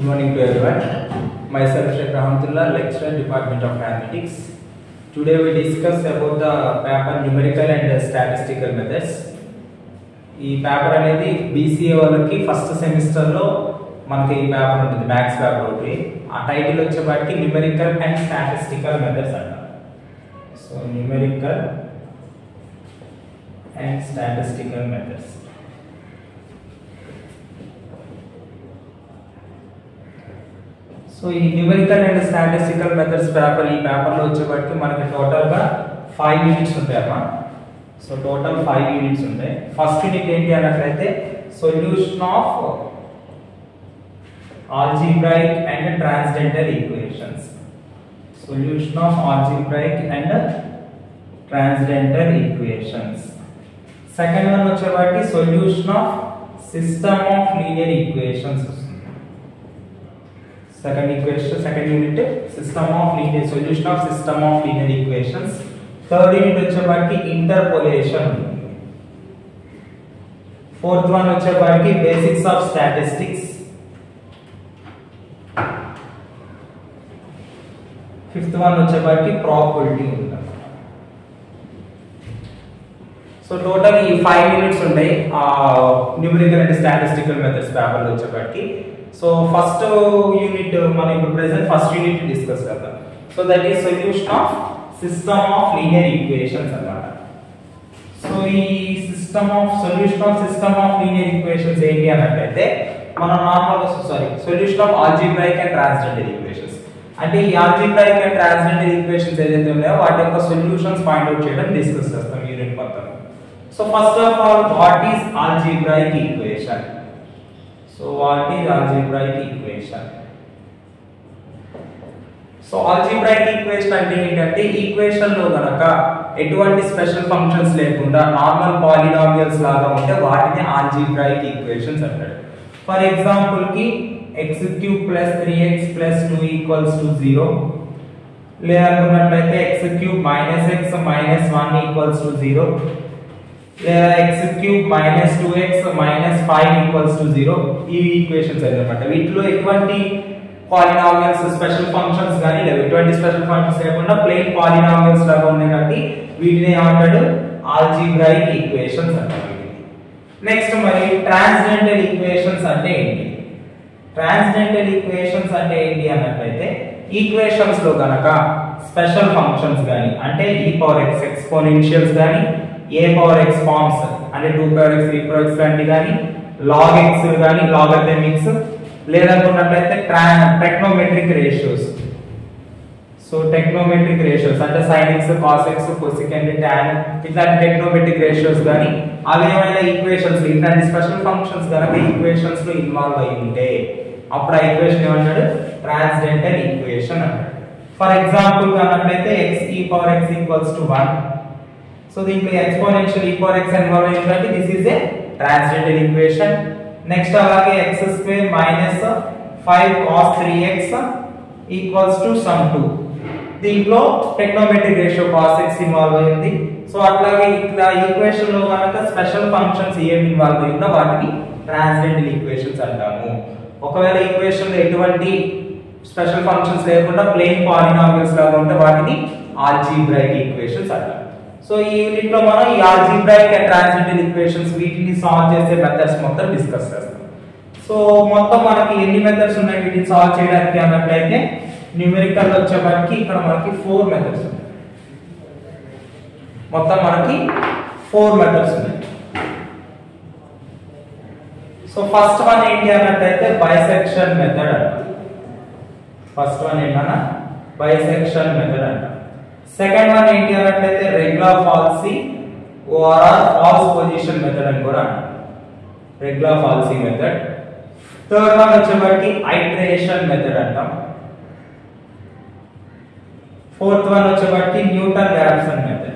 Good morning to everyone. Myself Sheikh Rahmatullah, lecturer, Department of Mathematics. Today we discuss about the paper numerical and statistical methods. ఈ paper అనేది BCA వాళ్ళకి first సెమిస్టర్లో మనకి ఈ paper ఉంటుంది maths paper ఒకటి ఆ టైటిల్ వచ్చేపాటికి న్యూమెరికల్ అండ్ స్టాటిస్టికల్ మెథడ్స్ అంట so numerical and statistical methods so ఈ numerical and statistical methods paper ఈ పేపర్లో వచ్చేప్పటికి మనకి టోటల్గా ఫైవ్ యూనిట్స్ ఉంటాయమ్మా సో టోటల్ ఫైవ్ యూనిట్స్ ఉంటాయి ఫస్ట్ యూనిట్ ఏంటి అన్నట్లయితే solution of algebraic and transcendental equations solution of algebraic and transcendental equations second one వచ్చేవాటి solution of system of linear equations వస్తుంది second equation second unit system of linear solution of system of linear equations third unit వచ్చేపాటికి interpolation fourth one వచ్చేపాటికి basics of statistics fifth one వచ్చేపాటికి probability ఉంటుంది so total ఈ five units ఉంటాయి numerical and statistical methods పేపర్లో వచ్చేప్పటికి so first unit మనం ఇప్పుడు ప్రెసెంట్ ఫస్ట్ యూనిట్ డిస్కస్ చేద్దాం so that is solution of system of linear equations అన్నమాట సో ఈ system of solution of system of linear equations ఏంటి అన్నట్లయితే మనం నార్మల్గా sorry solution of algebraic and transgender equations అంటే ఈ ఆల్జీబ్రైక్ అండ్ ట్రాన్స్జెండర్ ఈక్వేషన్స్ ఏదైతే ఉన్నాయో వాటి యొక్క సొల్యూషన్స్ ఫైండ్ అవుట్ చేయడం డిస్కస్ చేస్తాం యూనిట్ మొత్తం so first of all what is algebraic equation so what is algebraic equation so algebraic equation అంటే ఏంటంటే ఈక్వేషన్ లో గనక ఎటువంటి స్పెషల్ ఫంక్షన్స్ లేకుండా నార్మల్ పాలినామియల్స్ లాగా ఉంటే వాటిని ఆల్జీబ్రైక్ ఈక్వేషన్స్ అంటారు ఫర్ ఎగ్జాంపుల్ కి x cube plus three x plus two equals to zero లేదనుకున్నట్లయితే x cube minus X minus one equals to zero లేదా x cube minus two x minus five equals to zero ఈ equations అన్నమాట వీటిలో ఎటువంటి polynomials special functions కానీ లేవు ఎటువంటి special functions లేకుండా ప్లెయిన్ పాలినామియల్స్ లాగా ఉన్నాయి కాబట్టి వీటిని ఏమంటాడు ఆల్జీబ్రైక్ ఈక్వేషన్స్ అంటారు నెక్స్ట్ మరి ట్రాన్స్జెండర్ ఈక్వేషన్స్ అంటే ఏంటి ట్రాన్స్జెండర్ ఈక్వేషన్స్ అంటే ఏంటి అన్నట్లయితే ఈక్వేషన్స్ లో గనక స్పెషల్ ఫంక్షన్స్ కానీ అంటే ఈ పవర్ ఎక్స్ ఎక్స్పోనెన్షియల్స్ కానీ ఏ పవర్ ఎక్స్ ఫార్మ్స్ అంటే two power x three power x లాంటి కానీ లాగ్ ఎక్స్ కానీ లాగర్థమిక్స్ లేదనుకున్నట్లయితే trigonometric ratios so trigonometric ratios అంటే sine x cos x cosecant tan ఇట్లాంటి టెక్నోమెట్రిక్ రేషియోస్ కానీ అవి ఏమైనా ఈక్వేషన్స్ ఇట్లాంటి స్పెషల్ ఫంక్షన్స్ కనుక ఈక్వేషన్స్ లో ఇన్వాల్వ్ అయి ఉంటే అప్పుడు ఆ ఈక్వేషన్ ఏమంటాడు ట్రాన్స్డెంటల్ ఈక్వేషన్ అంటాడు ఫర్ ఎగ్జాంపుల్ అన్నట్లయితే x e power x equals to one so దీంట్లో ఎక్స్పోనెన్షియల్ ఈ పవర్ ఎక్స్ ఇన్వాల్వ్ అయి ఉందంటే this is a transgender equation next అలాగే x square minus five cos three x equals to some two దీంట్లో trigonometric ratio cos x involve అయింది so అట్లాగే ఇట్లా equation లో కనుక స్పెషల్ ఫంక్షన్స్ ఏం ఇన్వాల్వ్ అయిందో వాటిని ట్రాన్స్జెండర్ ఈక్వేషన్స్ అంటాము ఒకవేళ ఈక్వేషన్ లో ఎటువంటి స్పెషల్ ఫంక్షన్స్ లేకుండా ప్లెయిన్ పాలినామియల్స్ లాగా ఉంటే వాటిని ఆల్జీబ్రైక్ ఈక్వేషన్స్ అంటారు సో ఈ యూనిట్ లో మనం ఈ ఆల్జీబ్రైక్ అండ్ ట్రాన్స్జెండర్ ఈక్వేషన్స్ వీటిని సాల్వ్ చేసే మెథడ్స్ మొత్తం డిస్కస్ చేస్తాం సో మొత్తం మనకి ఎన్ని మెథడ్స్ ఉన్నాయి వీటిని సాల్వ్ చేయడానికి అన్నట్లయితే న్యూమెరికల్ వచ్చేసరికి ఇక్కడ మనకి ఫోర్ మెథడ్స్ ఉన్నాయి మొత్తం మనకి ఫోర్ మెథడ్స్ ఉన్నాయి సో ఫస్ట్ వన్ ఏంటి అన్నట్లయితే బైసెక్షన్ మెథడ్ అంట ఫస్ట్ వన్ ఏంటన్నా బైసెక్షన్ మెథడ్ అంట సెకండ్ వన్ ఏంటి అన్నట్లయితే regular falsi or false position method అని కూడా అంటారు regular falsi method third one వచ్చేసరికి ఐట్రేషన్ మెథడ్ అంటాం ఫోర్త్ వన్ వచ్చేసరికి న్యూటన్ ర్యాప్సన్ మెథడ్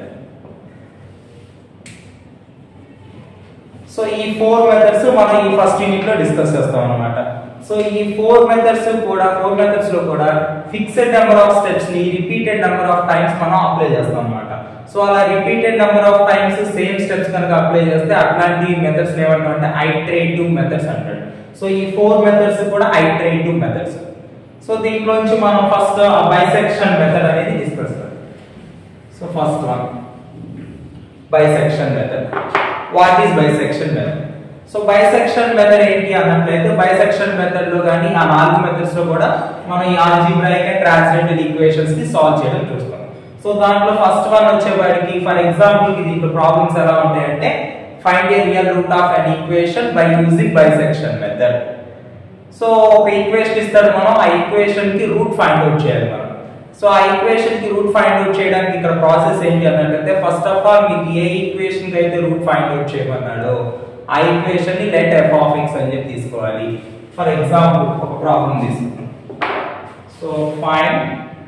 సో ఈ ఫోర్ మెథడ్స్ మనం ఈ ఫస్ట్ యూనిట్ లో డిస్కస్ చేస్తాం అన్నమాట సో ఈ ఫోర్ మెథడ్స్ కూడా ఫోర్ మెథడ్స్ లో కూడా ఫిక్స్డ్ నెంబర్ ఆఫ్ స్టెప్స్ ని రిపీటెడ్ నెంబర్ ఆఫ్ టైమ్స్ మనం అప్లై చేస్తాం అన్నమాట సో అలా repeated number of times same steps equations కనుక అప్లై చేస్తే అట్లాంటి మెథడ్స్ ఏమంటాం అంటే ఐట్రేటివ్ మెథడ్స్ అంటాడు సో ఈ ఫోర్ మెథడ్స్ కూడా ఐట్రేటివ్ మెథడ్స్ సో దీంట్లో నుంచి మనం ఫస్ట్ బైసెక్షన్ మెథడ్ అనేది డిస్కస్ చేద్దాం so first one bisection method what is bisection method so bisection method ఏంటి అన్నట్లయితే బైసెక్షన్ మెథడ్ లో కానీ ఆ నాలుగు మెథడ్స్ లో కూడా మనం ఈ ఆల్జీబ్రాయిక్ అండ్ ట్రాన్స్లేటెడ్ ఈక్వేషన్స్ ని సాల్వ్ చేయడం చూస్తాం సో దాంట్లో ఫస్ట్ వన్ వచ్చేవాడికి ఫర్ ఎగ్జాంపుల్ కి దీంట్లో ప్రాబ్లమ్స్ ఎలా ఉంటాయంటే find a real root of an equation by using bisection method so ఒక ఈక్వేషన్ ఇస్తాడు మనం ఆ ఈక్వేషన్ కి రూట్ ఫైండ్ అవుట్ చేయాలి మనం సో ఆ ఈక్వేషన్ కి రూట్ ఫైండ్ అవుట్ చేయడానికి ఇక్కడ ప్రాసెస్ ఏంటి అన్నట్లయితే ఫస్ట్ ఆఫ్ ఆల్ మీకు ఏ ఈక్వేషన్ కి అయితే రూట్ ఫైండ్ అవుట్ చేయమన్నాడో ఆ ఈక్వేషన్ ని లెట్ ఎఫ్ ఆఫ్ ఎక్స్ అని చెప్పి తీసుకోవాలి ఫర్ ఎగ్జాంపుల్ ఒక ప్రాబ్లం తీసుకుందాం so find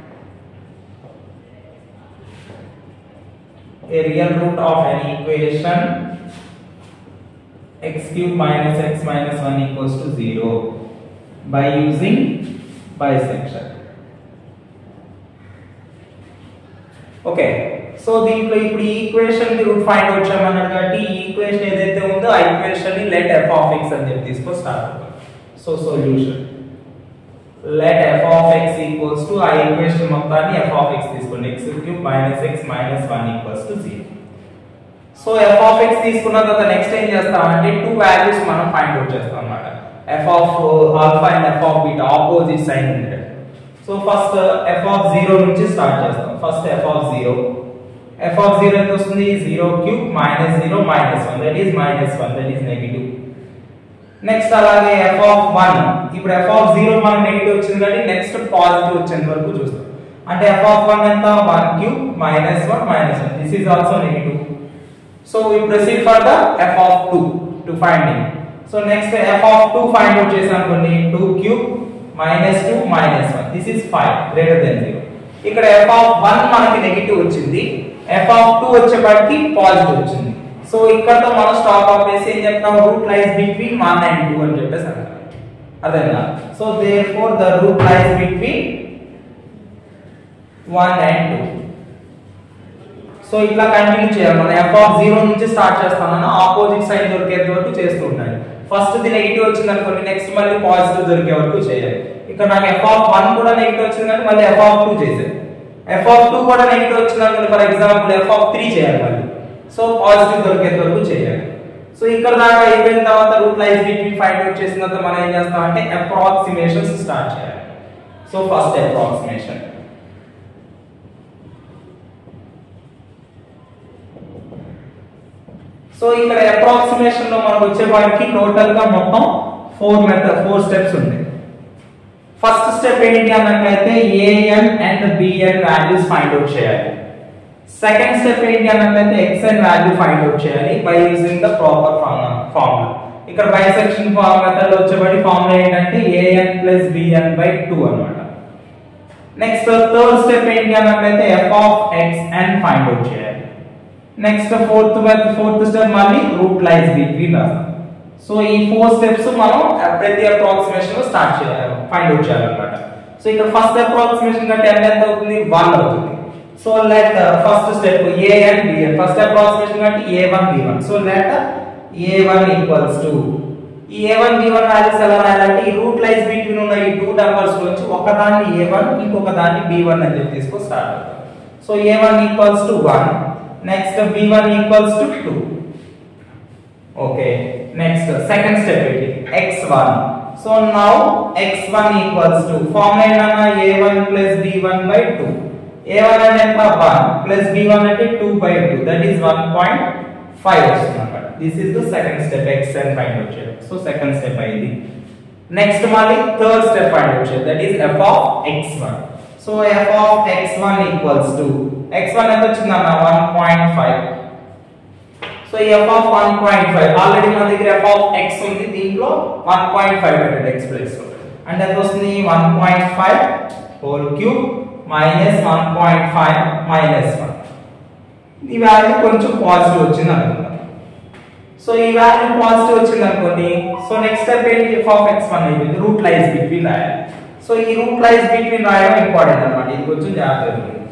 a real root of an equation x cube minus x minus 1 equals to 0 by using bisection. Okay so దీంట్లో ఇప్పుడు ఈ ఈక్వేషన్ కి రూట్ ఫైండ్ అవుట్ చేయమన్నాడు కాబట్టి ఈ ఈక్వేషన్ ఏదైతే ఉందో ఆ ఈక్వేషన్ ని లెట్ ఎఫ్ ఆఫ్ ఎక్స్ అని చెప్పి తీసుకో start so solution let f of x equals to ఆ ఈక్వేషన్ మొత్తాన్ని ఎఫ్ ఆఫ్ ఎక్స్ తీసుకోండి x cube minus X minus one equals to zero so F of x తీసుకున్న తర్వాత next ఏం చేస్తామంటే టూ వాల్యూస్ మనం ఫైండ్ అవుట్ చేస్తాం అన్నమాట f of alpha and f of beta opposite sign ఉంది so first f of zero నుంచి start చేస్తాం first f of zero f of zero ఎంత వస్తుంది zero cube minus zero minus one that is minus one that is negative next అలాగే f of one ఇప్పుడు f of zero మనకు negative వచ్చింది కాబట్టి next positive వచ్చేంత వరకు చూస్తాం అంటే ఎఫ్ ఆఫ్ వన్ ఎంత one cube minus one minus one this is also negative so we proceed for the f of two to finding so next F of two find out చేసాం అనుకోండి two cube minus two minus one this is five greater than zero ఇక్కడ f of one మనకి negative వచ్చింది f of two వచ్చేపాటికి positive వచ్చింది so ఇక్కడతో మనం stop ఆపేసి ఏం చెప్తాం root lies between one and two అని చెప్పేసి అంటాం అదేనా so therefore the root lies between one and two so ఇట్లా కంటిన్యూ చేయాలి మనం ఎఫ్ ఆఫ్ జీరో నుంచి స్టార్ట్ చేస్తామన్నా ఆపోజిట్ సైడ్ దొరికేంత వరకు చేస్తూ ఉండాలి ఫస్ట్ ది నెగిటివ్ వచ్చింది అనుకోండి నెక్స్ట్ మళ్ళీ పాజిటివ్ దొరికే వరకు చేయాలి ఇక్కడ నాకు ఎఫ్ ఆఫ్ వన్ కూడా నెగిటివ్ వచ్చింది కానీ మళ్ళీ ఎఫ్ ఆఫ్ టూ చేసేది ఎఫ్ ఆఫ్ టూ కూడా నెగిటివ్ వచ్చింది అనుకోండి for example f of three చేయాలి మళ్ళీ సో పాజిటివ్ దొరికేంత వరకు చేయాలి సో ఇక్కడ దాకా అయిపోయిన తర్వాత root lies between find out చేసిన తర్వాత మనం ఏం చేస్తాం అంటే అప్రాక్సిమేషన్స్ స్టార్ట్ చేయాలి సో ఫస్ట్ అప్రాక్సిమేషన్ సో ఇక్కడ అప్రాక్సిమేషన్ లో మనకు వచ్చే వారికి టోటల్ గా మొత్తం ఫోర్ మెథడ్ ఫోర్ స్టెప్స్ ఉంటాయి ఫస్ట్ స్టెప్ ఏంటి అన్నట్లయితే a n and b n values find out చేయాలి సెకండ్ స్టెప్ ఏంటి అన్నట్లయితే ఎక్స్ఎన్ వాల్యూ ఫైండ్ అవుట్ చేయాలి by using the proper formula ఇక్కడ బైసెక్షన్ ఫార్మ్ మెథడ్ వచ్చేబడి ఫార్ములా ఏంటంటే a n plus B N by two అనమాట నెక్స్ట్ థర్డ్ స్టెప్ ఏంటి అన్నట్లయితే f of x and find out చేయాలి నెక్స్ట్ ఫోర్త్ ఫోర్త్ స్టెప్ మళ్ళీ root lines between రాస్తాం సో ఈ ఫోర్ స్టెప్స్ మనం ప్రతి అప్రాక్సిమేషన్ లో స్టార్ట్ చేయాలి ఫైండ్ అవుట్ చేయాలన్నమాట సో ఇక్కడ ఫస్ట్ అప్రాక్సిమేషన్ కంటే ఎంత ఎంత అవుతుంది వన్ అవుతుంది so let first step a and b first approximation కంటే a one b one so let a one equals to ఈ ఏ వన్ బి వన్ వాల్యూస్ ఎలా రాయాలంటే ఈ రూట్ లైన్స్ బిట్వీన్ ఉన్న ఈ టూ నెంబర్స్ నుంచి ఒకదాన్ని ఏ వన్ ఇంకొక దాన్ని బి వన్ అని చెప్పి తీసుకో స్టార్ట్ అవుతాం so a one equals to one next b one equals to two okay next second step ఏంటి x1 so now x1 equals to formula ఏంటన్నా a1 plus b1 by 2 a1 అంటే ఎంత 1 plus b1 అంటే 2 by 2 that is 1.5 వస్తుంది అన్నమాట this is the second step x and find out చేయడం so second step అయింది next మళ్ళీ థర్డ్ స్టెప్ ఫైండ్ అవుట్ చేయడం that is f of x1 so f of x1 equals to x1 ఎంత వచ్చిందన్న 1.5 so ఈ F of one point five already మన దగ్గర f of x ఉంది దీంట్లో వన్ పాయింట్ ఫైవ్ పెట్టండి ఎక్స్ ప్లేస్ లో అంటే ఎంత వస్తుంది one point five whole cube minus one point five minus one ఈ వాల్యూ కొంచెం పాజిటివ్ వచ్చింది అనుకుందాం సో ఈ వాల్యూ పాజిటివ్ వచ్చింది అనుకోండి సో నెక్స్ట్ స్టెప్ ఏంటి ఎఫ్ ఆఫ్ ఎక్స్ వన్ అయిపోయింది రూట్ లైన్స్ బిట్వీన్ రాయాలి సో ఈ రూట్ లైన్స్ బిట్వీన్ రాయడం ఇంపార్టెంట్ అనమాట ఇది కొంచెం జాగ్రత్త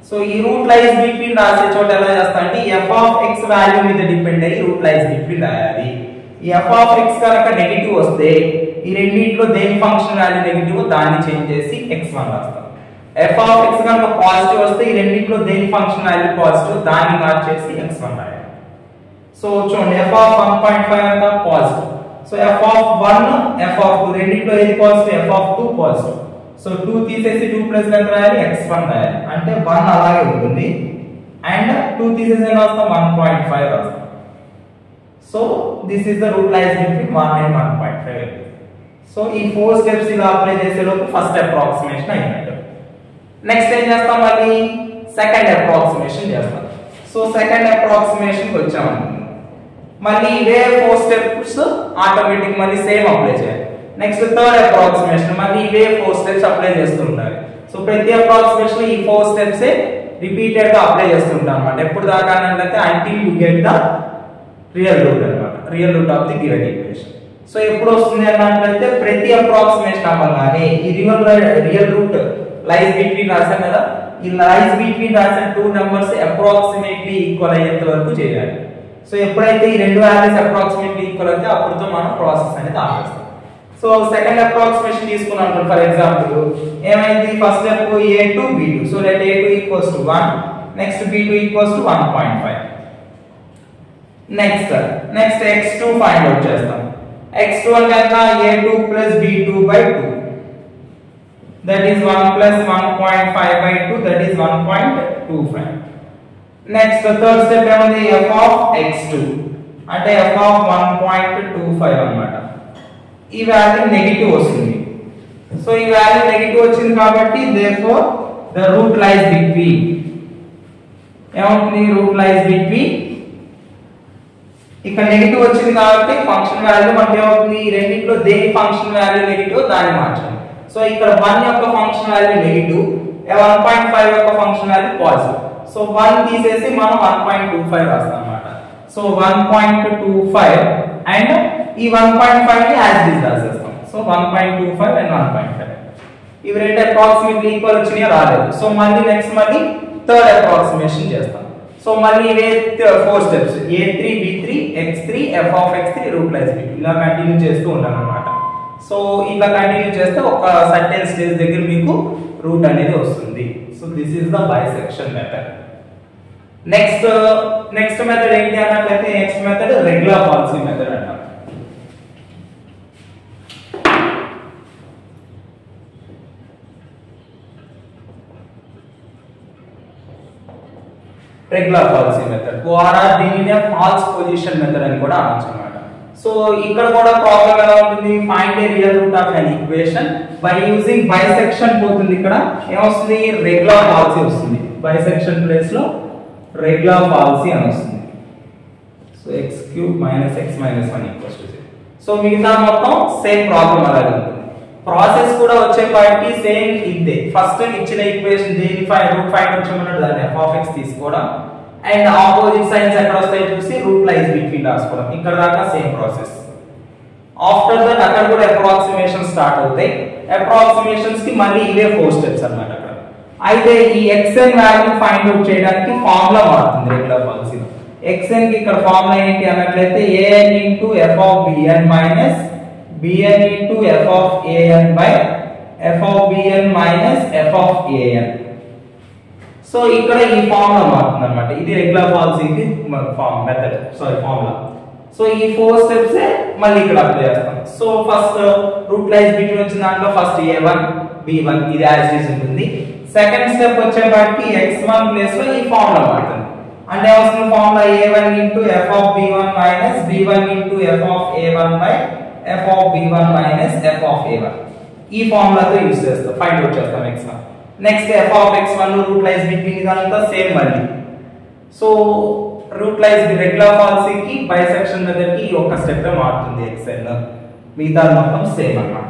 సో ఈ రూట్ లైస్ బిట్వీన్ రాసే చోట ఎలా చేస్తా అంటే ఎఫ్ ఆఫ్ ఎక్స్ వాల్యూ మీద డిపెండ్ అయ్యి రూట్ లైస్ బిట్వీన్ రాయాలి ఈ ఎఫ్ ఆఫ్ ఎక్స్ కనుక నెగిటివ్ వస్తే ఈ రెండింటిలో దేని ఫంక్షన్ వాల్యూ నెగిటివ్ దాన్ని చేంజ్ చేసి ఎక్స్ వన్ రాస్తాం ఎఫ్ ఆఫ్ ఎక్స్ కనుక పాజిటివ్ వస్తే ఈ రెండింటిలో దేని ఫంక్షన్ వాల్యూ పాజిటివ్ దాన్ని మార్చేసి ఎక్స్ వన్ రాయాలి సో చూడండి F of one point five అంతా positive so F of one F of two రెండింటిలో ఏది positive F of two positive so two తీసేసి టూ ప్లస్ ఎంత రాయాలి ఎక్స్ వన్ రాయాలి అంటే వన్ అలాగే ఉంటుంది అండ్ టూ తీసేసి ఏం రాస్తాం వన్ పాయింట్ ఫైవ్ రాస్తాం so this is the root lines between one and one point five so ఈ ఫోర్ స్టెప్స్ ఇలా అప్లై చేసే లోపు ఫస్ట్ అప్రాక్సిమేషన్ అయినట్టు నెక్స్ట్ ఏం చేస్తాం మళ్ళీ సెకండ్ అప్రాక్సిమేషన్ చేస్తాం సో సెకండ్ అప్రాక్సిమేషన్ కి వచ్చామనుకుందాం మళ్ళీ ఇవే ఫోర్ స్టెప్స్ ఆటోమేటిక్ మళ్ళీ సేమ్ అప్లై చేయాలి నెక్స్ట్ థర్డ్ అప్రాక్సిమేషన్ మళ్ళీ ఇవే ఫోర్ స్టెప్స్ అప్లై చేస్తుంటారు సో ప్రతి అప్రాక్సిమేషన్ ఈ ఫోర్ స్టెప్స్ రిపీటెడ్ గా అప్లై చేస్తుంటాం అనమాట ఎప్పుడు దాకా అంటే until you get the real root అన్నమాట real root of the given equation so ఎప్పుడు వస్తుంది అన్నట్లయితే ప్రతి అప్రాక్సిమేషన్ అవ్వగానే ఈ real real root lies between రాసాం కదా ఈ లైస్ బిట్వీన్ రాసిన టూ నెంబర్స్ అప్రాక్సిమేట్లీ ఈక్వల్ అయ్యేంత వరకు చేయాలి సో ఎప్పుడైతే ఈ రెండు వాల్యూస్ అప్రాక్సిమేట్లీ ఈక్వల్ అయితే అప్పుడుతో మనం ప్రాసెస్ అనేది ఆపేస్తాం సో సెకండ్ అప్రాక్సిమేషన్ తీసుకున్నాం ఫర్ ఎగ్జాంపుల్ ఏమైంది first step A to B two so let A two equals to one next B two equals to one point five next next X two find out చేస్తాం X two అంటే ఎంత A two plus B two by two that is one plus one point five by two that is one point two five next third step ఏముంది F of X two అంటే F of one point two five అనమాట ఈ value negative వస్తుంది so ఈ value negative వచ్చింది కాబట్టి therefore the root lies between ఏమవుతుంది root lies between ఇక్కడ నెగిటివ్ వచ్చింది కాబట్టి ఫంక్షన్ వాల్యూ మనకి ఏమవుతుంది ఈ రెండింటిలో దేని ఫంక్షన్ వాల్యూ నెగిటివ్ దాన్ని మార్చాలి సో ఇక్కడ వన్ యొక్క function value negative one point five యొక్క function value positive so one తీసేసి మనం వన్ పాయింట్ టూ ఫైవ్ రాస్తాం అనమాట so one point two five and ఈ వన్ పాయింట్ ఫైవ్ ని యాజ్ డిస్ రాసేస్తాం so one point two five and one point five ఇవి రెండు అప్రాక్సిమేట్లీ ఈక్వల్ వచ్చినాయి రాలేదు సో మళ్ళీ నెక్స్ట్ మళ్ళీ థర్డ్ అప్రాక్సిమేషన్ చేస్తాం సో మళ్ళీ ఇవే four steps A three B three X three F of X three root lies B ఇలా కంటిన్యూ చేస్తూ ఉంటాం అనమాట సో ఇలా కంటిన్యూ చేస్తే ఒక సర్టెన్ స్టేజ్ దగ్గర మీకు రూట్ అనేది వస్తుంది so this is the bisection method next next method ఏంటి అన్నట్లయితే next method regula falsi method అంటాం రెగ్యులర్ పాలసీ మెథడ్ ద్వారా దీనినే ఫాల్స్ పొజిషన్ మెథడ్ అని కూడా అనొచ్చు అనమాట సో ఇక్కడ కూడా ప్రాబ్లం ఎలా ఉంటుంది find a real root of an equation by using bisection పోతుంది ఇక్కడ ఏమొస్తుంది రెగ్యులర్ పాలసీ వస్తుంది బైసెక్షన్ ప్లేస్ లో రెగ్యులర్ పాలసీ అని వస్తుంది so X cube minus X minus one equals to so మిగతా మొత్తం సేమ్ ప్రాబ్లం అలాగే ఉంటుంది ప్రాసెస్ కూడా వచ్చే పార్టీ సేమ్ ఇదే ఫస్ట్ ఇచ్చిన ఈక్వేషన్ దేని ఫైవ్ రూట్ ఫైవ్ వచ్చామన్నట్టు దాన్ని ఎఫ్ ఆఫ్ ఎక్స్ తీసుకోవడం అండ్ ఆపోజిట్ సైన్స్ ఎక్కడ వస్తాయో చూసి రూట్ లైన్స్ బిట్వీన్ రాసుకోవడం ఇక్కడ దాకా సేమ్ ప్రాసెస్ ఆఫ్టర్ దట్ అక్కడ కూడా అప్రాక్సిమేషన్ స్టార్ట్ అవుతాయి అప్రాక్సిమేషన్స్ కి మళ్ళీ ఇవే ఫోర్ స్టెప్స్ అన్నమాట అక్కడ అయితే ఈ ఎక్స్ఎన్ వాల్యూ ఫైండ్ అవుట్ చేయడానికి ఫార్ములా మారుతుంది రెగ్యులర్ పాలసీలో ఎక్స్ఎన్ కి ఇక్కడ ఫార్ములా ఏంటి అన్నట్లయితే A N into F of B N minus B N into F of A N by F of B N minus F of A N so ఇక్కడ ఈ ఫార్ములా మారుతుంది అనమాట ఇది రెగ్యులర్ పాలసీకి form method sorry formula so ఈ ఫోర్ స్టెప్స్ మళ్ళీ ఇక్కడ అప్లై చేస్తాం so first root lines between వచ్చిన దాంట్లో first A one b one ఇది యాజ్ ఇట్ ఉంటుంది సెకండ్ స్టెప్ వచ్చేపాటికి ఎక్స్ వన్ ప్లేస్ లో ఈ ఫార్ములా మారుతుంది అంటే వస్తుంది formula A one into F of B one minus B one into F of A one by F of B one minus F of A one ఈ ఫార్ములాతో use చేస్తాం find out చేస్తాం X one next F of X one root lines between ఇదంతా same మళ్ళీ so root lines regula పాలసీకి bisection method కి ఈ ఒక్క స్టెప్ మారుతుంది ఎక్స్ఎన్ మిగతా మొత్తం సేమ్ అన్నమాట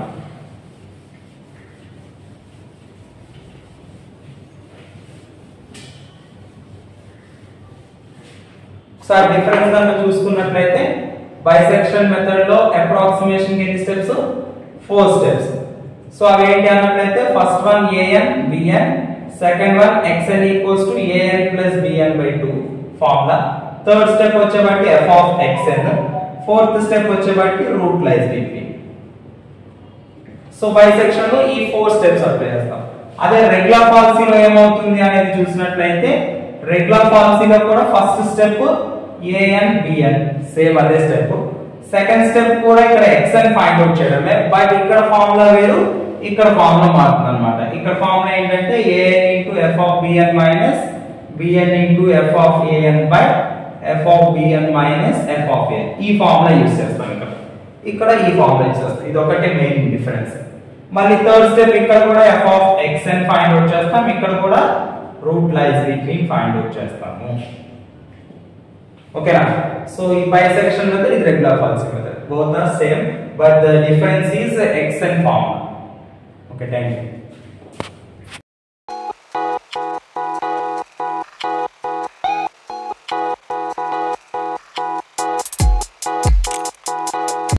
ఒకసారి డిఫరెన్స్ కనుక చూసుకున్నట్లయితే బైసెక్షన్ మెథడ్ లో అప్రాక్సిమేషన్ ఎన్ని స్టెప్స్ ఫోర్ స్టెప్స్ సో అవి ఏంటి అన్నట్లయితే first one A N B N second one xn equals to an plus bn by two formula third step వచ్చేబట్టి f of xn fourth step వచ్చేబట్టి root lies between so bisection లో ఈ four steps apply చేస్తాం అదే regular పాలసీలో ఏమవుతుంది అనేది చూసినట్లయితే రెగ్యులర్ పాలసీలో కూడా first step A N B N same అదే స్టెప్ సెకండ్ స్టెప్ కూడా ఇక్కడ ఎక్స్ఎన్ ఫైండ్ అవుట్ చేయడమే బట్ ఇక్కడ ఫార్ములా వేరు ఇక్కడ ఫార్ములా మారుతుంది అనమాట ఇక్కడ ఫార్ములా ఏంటంటే A N into F of B N minus B N into F of A N by F of B N minus F of A ఈ ఫార్ములా యూస్ చేస్తాం ఇక్కడ ఇక్కడ ఈ ఫార్ములా యూస్ చేస్తాం ఇది ఒకటే మెయిన్ డిఫరెన్స్ మళ్ళీ థర్డ్ స్టెప్ ఇక్కడ కూడా F of X N find out చేస్తాం ఇక్కడ కూడా root lies between find out చేస్తాము ఓకేనా సో ఈ బైసెక్షన్ మెథడ్ ఇది regula falsi method both are same but the difference is X and form okay thank you